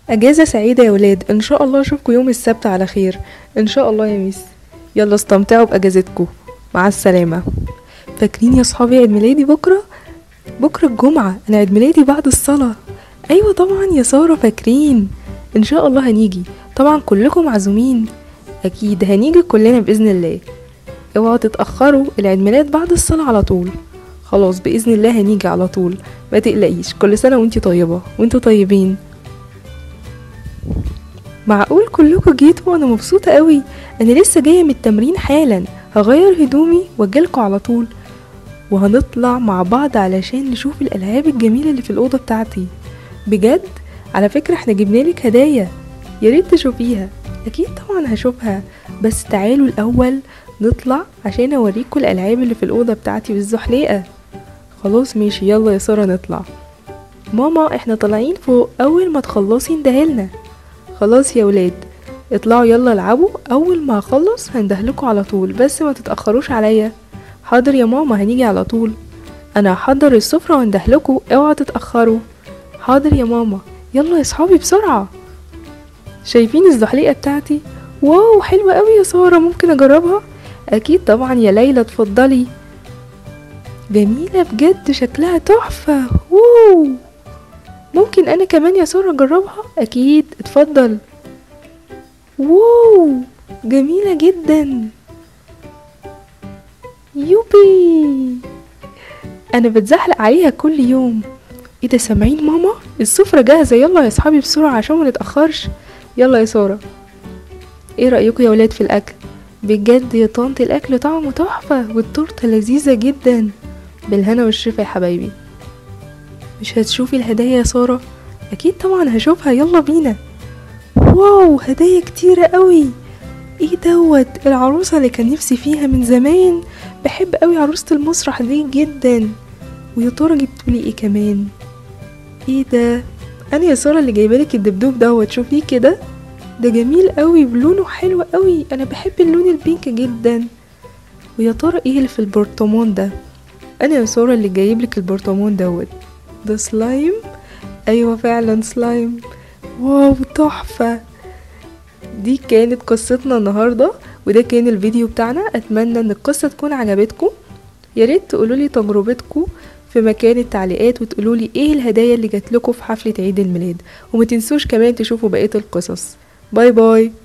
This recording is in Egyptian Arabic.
اجازة سعيدة يا ولاد ان شاء الله اشوفكم يوم السبت على خير ان شاء الله يا ميس يلا استمتعوا باجازتكم مع السلامة فاكرين يا صحابي عيد ميلادي بكرة بكرة الجمعة انا عيد ميلادي بعد الصلاة ايوه طبعا يا سارة فاكرين ان شاء الله هنيجي طبعا كلكم معزومين اكيد هنيجي كلنا باذن الله اوعوا تتاخروا العيد ميلاد بعد الصلاه على طول خلاص باذن الله هنيجي على طول ما تقلقيش كل سنه وانتي طيبه وانتوا طيبين معقول كلكم جيتوا وانا مبسوطه قوي انا لسه جايه من التمرين حالا هغير هدومي واجيلكوا على طول وهنطلع مع بعض علشان نشوف الالعاب الجميله اللي في الاوضه بتاعتي بجد على فكره احنا جبنالك هدايا يا ريت تشوفيها اكيد طبعا هشوفها بس تعالوا الاول نطلع عشان اوريكم الالعاب اللي في الاوضه بتاعتي بالزحليقه خلاص ماشي يلا يا ساره نطلع ماما احنا طالعين فوق اول ما تخلصي اندهلنا خلاص يا ولاد اطلعوا يلا العبوا اول ما اخلص هندهلكوا على طول بس ما تتاخروش عليا حاضر يا ماما هنيجي على طول انا هحضر السفره واندهلكوا اوعوا تتاخروا حاضر يا ماما يلا يا صحابي بسرعه شايفين الزحليقه بتاعتي واو حلوه قوي يا ساره ممكن اجربها اكيد طبعا يا ليلى اتفضلي جميله بجد شكلها تحفه واو ممكن انا كمان يا ساره اجربها اكيد اتفضل واو جميله جدا يوبي انا بتزحلق عليها كل يوم ايه ده سامعين ماما السفرة جاهزة يلا يا صحابي بسرعة عشان ما نتأخرش يلا يا سارة ايه رأيكم يا ولاد في الأكل بجد يا طنط الأكل طعمه تحفة والتورتة لذيذة جدا بالهنا والشفا يا حبايبي مش هتشوفي الهدايا يا سارة أكيد طبعا هشوفها يلا بينا واو هدايا كتيرة قوي ايه دوت العروسة اللي كان نفسي فيها من زمان بحب قوي عروسة المسرح دي جدا ويا ترى جبتولي ايه كمان ايه ده انا يا ساره اللي جايبالك الدبدوب دوت شوفيه كده ده جميل قوي بلونه حلو قوي انا بحب اللون البينك جدا ويا ترى ايه اللي في البرطمان ده انا يا ساره اللي جايبلك البرطمان دوت ده سلايم ايوه فعلا سلايم واو تحفه دي كانت قصتنا النهارده وده كان الفيديو بتاعنا اتمنى ان القصه تكون عجبتكم يا ريت تقولوا لي تجربتكم في مكان التعليقات وتقولوا لي ايه الهدايا اللي جات لكم في حفله عيد الميلاد وما تنسوش كمان تشوفوا بقيه القصص باي باي